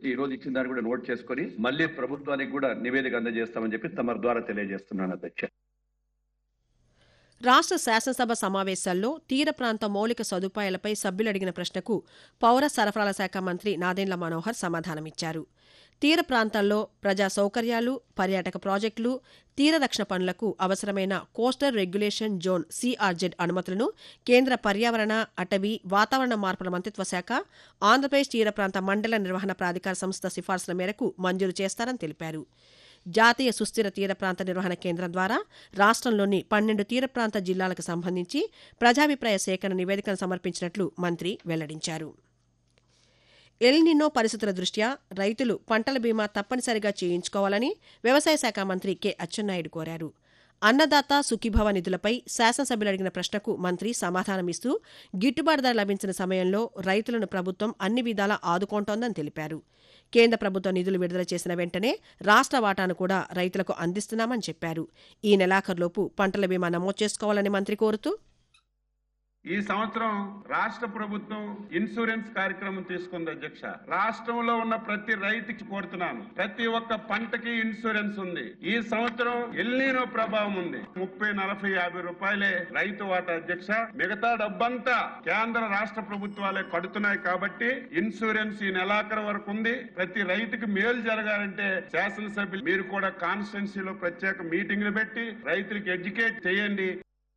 ఈ రోజు ఇచ్చిన దాన్ని కూడా నోట్ చేసుకొని మళ్ళీ ప్రభుత్వానికి కూడా నివేదిక అందజేస్తామని చెప్పి తమ ద్వారా తెలియజేస్తున్నాను అధ్యక్ష రాష్ట్ర శాసనసభ సమావేశాల్లో తీర ప్రాంత మౌలిక సదుపాయాలపై సభ్యులు అడిగిన ప్రశ్నకు పౌర సరఫరాల శాఖ మంత్రి నాదెండ్ల మనోహర్ సమాధానమిచ్చారు తీర ప్రాంతాల్లో ప్రజా సౌకర్యాలు పర్యాటక ప్రాజెక్టులు తీర రక్షణ పనులకు అవసరమైన కోస్టల్ రెగ్యులేషన్ జోన్ సిఆర్జెడ్ అనుమతులను కేంద్ర పర్యావరణ అటవీ వాతావరణ మార్పుల మంత్రిత్వ శాఖ ఆంధ్రప్రదేశ్ తీర ప్రాంత మండల నిర్వహణ ప్రాధికార సంస్థ సిఫార్సుల మేరకు మంజూరు చేస్తారని తెలిపారు జాతీయ సుస్థిర తీర ప్రాంత నిర్వహణ కేంద్రం ద్వారా రాష్ట్రంలోని పన్నెండు తీర ప్రాంత జిల్లాలకు సంబంధించి ప్రజాభిప్రాయ సేకరణ నివేదికను సమర్పించినట్లు మంత్రి వెల్లడించారు ఎల్నినో పరిస్థితుల దృష్ట్యా రైతులు పంటల బీమా తప్పనిసరిగా చేయించుకోవాలని వ్యవసాయ శాఖ మంత్రి కె అచ్చెన్నాయుడు కోరారు అన్నదాత సుఖీభవ నిధులపై శాసనసభ్యులు అడిగిన ప్రశ్నకు మంత్రి సమాధానమిస్తూ గిట్టుబాటు ధర లభించిన సమయంలో రైతులను ప్రభుత్వం అన్ని విధాలా ఆదుకుంటోందని తెలిపారు కేంద్ర ప్రభుత్వం నిధులు విడుదల చేసిన వెంటనే రాష్ట్ర వాటాను కూడా రైతులకు అందిస్తున్నామని చెప్పారు ఈ నెలాఖరులోపు పంటల బీమా నమోదు చేసుకోవాలని మంత్రి కోరుతూ ఈ సంవత్సరం రాష్ట్ర ప్రభుత్వం ఇన్సూరెన్స్ కార్యక్రమం తీసుకుంది అధ్యక్ష రాష్ట్రంలో ఉన్న ప్రతి రైతుకి కోరుతున్నాను ప్రతి ఒక్క పంటకి ఇన్సూరెన్స్ ఉంది ఈ సంవత్సరం ఎల్నీనో ప్రభావం ఉంది ముప్పై నలభై యాభై రూపాయలే రైతు వాటా అధ్యక్ష మిగతా డబ్బంతా కేంద్ర రాష్ట్ర ప్రభుత్వాలే కడుతున్నాయి కాబట్టి ఇన్సూరెన్స్ ఈ నెలాఖరు వరకు ఉంది ప్రతి రైతుకి మేలు జరగాలంటే శాసనసభ్యులు మీరు కూడా కాన్స్టిట్యున్సీలో ప్రత్యేక మీటింగ్లు పెట్టి రైతులకు ఎడ్యుకేట్ చేయండి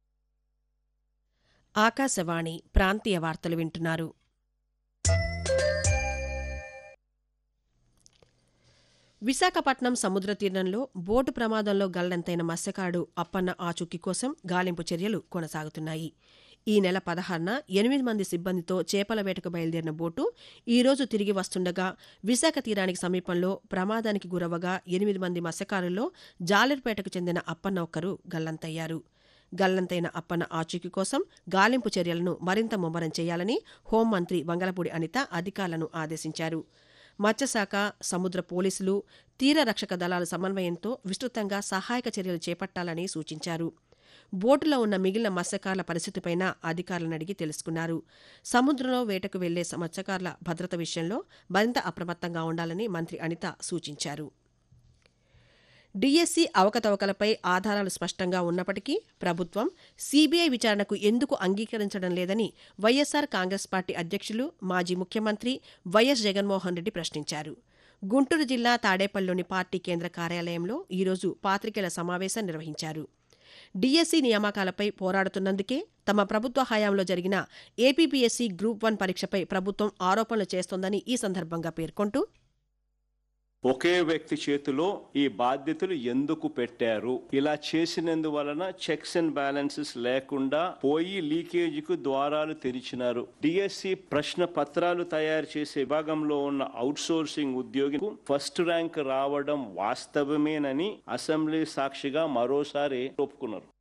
ఆకాశవాణి ప్రాంతీయ వార్తలు వింటున్నారు విశాఖపట్నం సముద్ర తీరంలో బోటు ప్రమాదంలో గల్లంతైన మత్స్యకారుడు అప్పన్న ఆచూకీ కోసం గాలింపు చర్యలు కొనసాగుతున్నాయి ఈ నెల పదహారున ఎనిమిది మంది సిబ్బందితో చేపల వేటకు బయలుదేరిన బోటు ఈ రోజు తిరిగి వస్తుండగా విశాఖ తీరానికి సమీపంలో ప్రమాదానికి గురవగా ఎనిమిది మంది మత్స్యకారుల్లో జాలర్పేటకు చెందిన అప్పన్న ఒక్కరు గల్లంతయ్యారు గల్లంతైన అప్పన్న ఆచూకీ కోసం గాలింపు చర్యలను మరింత ముమ్మరం చేయాలని హోంమంత్రి వంగలపూడి అనిత అధికారులను ఆదేశించారు మత్స్యశాఖ సముద్ర పోలీసులు తీర రక్షక దళాల సమన్వయంతో విస్తృతంగా సహాయక చర్యలు చేపట్టాలని సూచించారు బోటులో ఉన్న మిగిలిన మత్స్యకారుల పరిస్థితిపైన అధికారులను అడిగి తెలుసుకున్నారు సముద్రంలో వేటకు వెళ్లే మత్స్యకారుల భద్రత విషయంలో మరింత అప్రమత్తంగా ఉండాలని మంత్రి అనిత సూచించారు డిఎస్సి అవకతవకలపై ఆధారాలు స్పష్టంగా ఉన్నప్పటికీ ప్రభుత్వం సీబీఐ విచారణకు ఎందుకు అంగీకరించడం లేదని వైఎస్సార్ కాంగ్రెస్ పార్టీ అధ్యక్షులు మాజీ ముఖ్యమంత్రి వైఎస్ జగన్మోహన్ రెడ్డి ప్రశ్నించారు గుంటూరు జిల్లా తాడేపల్లిలోని పార్టీ కేంద్ర కార్యాలయంలో ఈరోజు పాత్రికేయుల సమావేశం నిర్వహించారు డిఎస్సి నియామకాలపై పోరాడుతున్నందుకే తమ ప్రభుత్వ హయాంలో జరిగిన ఏపీపీఎస్సీ గ్రూప్ వన్ పరీక్షపై ప్రభుత్వం ఆరోపణలు చేస్తోందని ఈ సందర్భంగా పేర్కొంటూ ఒకే వ్యక్తి చేతిలో ఈ బాధ్యతలు ఎందుకు పెట్టారు ఇలా చేసినందువలన చెక్స్ అండ్ బ్యాలెన్సెస్ లేకుండా పోయి లీకేజీకు ద్వారాలు తెరిచినారు డిఎస్సి ప్రశ్న పత్రాలు తయారు చేసే విభాగంలో ఉన్న అవుట్ సోర్సింగ్ ఉద్యోగికు ఫస్ట్ ర్యాంక్ రావడం వాస్తవమేనని అసెంబ్లీ సాక్షిగా మరోసారి ఒప్పుకున్నారు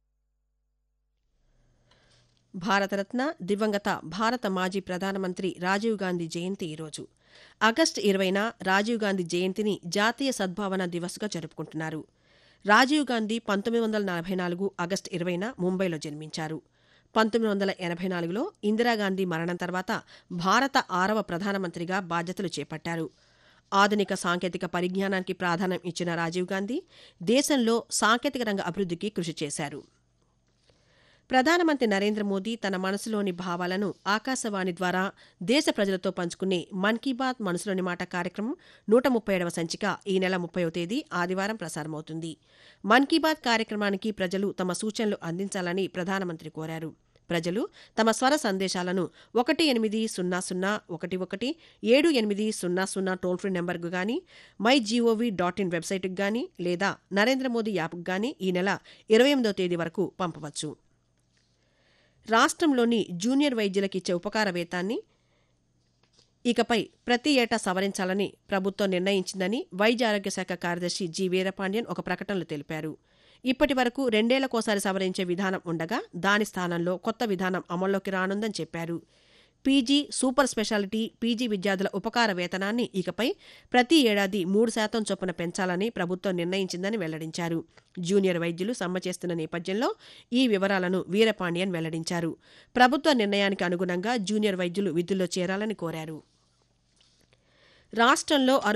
భారతరత్న దివంగత భారత మాజీ ప్రధానమంత్రి రాజీవ్ గాంధీ జయంతి ఈరోజు ఆగస్టు ఇరవైన రాజీవ్ గాంధీ జయంతిని జాతీయ సద్భావన దివస్గా జరుపుకుంటున్నారు రాజీవ్ గాంధీ పంతొమ్మిది వందల నలభై నాలుగు ఆగస్టు ఇరవైన ముంబైలో జన్మించారు పంతొమ్మిది వందల ఎనభై నాలుగులో ఇందిరాగాంధీ మరణం తర్వాత భారత ఆరవ ప్రధానమంత్రిగా బాధ్యతలు చేపట్టారు ఆధునిక సాంకేతిక పరిజ్ఞానానికి ప్రాధాన్యం ఇచ్చిన రాజీవ్ గాంధీ దేశంలో సాంకేతిక రంగ అభివృద్ధికి కృషి చేశారు ప్రధానమంత్రి నరేంద్ర మోదీ తన మనసులోని భావాలను ఆకాశవాణి ద్వారా దేశ ప్రజలతో పంచుకునే మన్ కీ బాత్ మనసులోని మాట కార్యక్రమం నూట ముప్పై ఏడవ సంచిక ఈ నెల ముప్పైవ తేదీ ఆదివారం ప్రసారమవుతుంది మన్ కీ బాత్ కార్యక్రమానికి ప్రజలు తమ సూచనలు అందించాలని ప్రధానమంత్రి కోరారు ప్రజలు తమ స్వర సందేశాలను ఒకటి ఎనిమిది సున్నా సున్నా ఒకటి ఒకటి ఏడు ఎనిమిది సున్నా సున్నా టోల్ ఫ్రీ నెంబర్కు గాని మై జీఓవీ డాట్ ఇన్ వెబ్సైట్కు గాని లేదా నరేంద్ర మోదీ యాప్కు గాని ఈ నెల ఇరవై ఎనిమిదో తేదీ వరకు పంపవచ్చు రాష్ట్రంలోని జూనియర్ వైద్యులకు ఇచ్చే ఉపకార వేతాన్ని ఇకపై ప్రతి ఏటా సవరించాలని ప్రభుత్వం నిర్ణయించిందని వైద్య ఆరోగ్య శాఖ కార్యదర్శి జి వీరపాండ్యన్ ఒక ప్రకటనలో తెలిపారు ఇప్పటి వరకు రెండేళ్లకోసారి సవరించే విధానం ఉండగా దాని స్థానంలో కొత్త విధానం అమల్లోకి రానుందని చెప్పారు పీజీ సూపర్ స్పెషాలిటీ పీజీ విద్యార్థుల ఉపకార వేతనాన్ని ఇకపై ప్రతి ఏడాది మూడు శాతం చొప్పున పెంచాలని ప్రభుత్వం నిర్ణయించిందని వెల్లడించారు జూనియర్ వైద్యులు సమ్మె చేస్తున్న నేపథ్యంలో ఈ వివరాలను వీరపాండ్యన్ వెల్లడించారు ప్రభుత్వ నిర్ణయానికి అనుగుణంగా జూనియర్ వైద్యులు విధుల్లో చేరాలని కోరారు రాష్ట్రంలో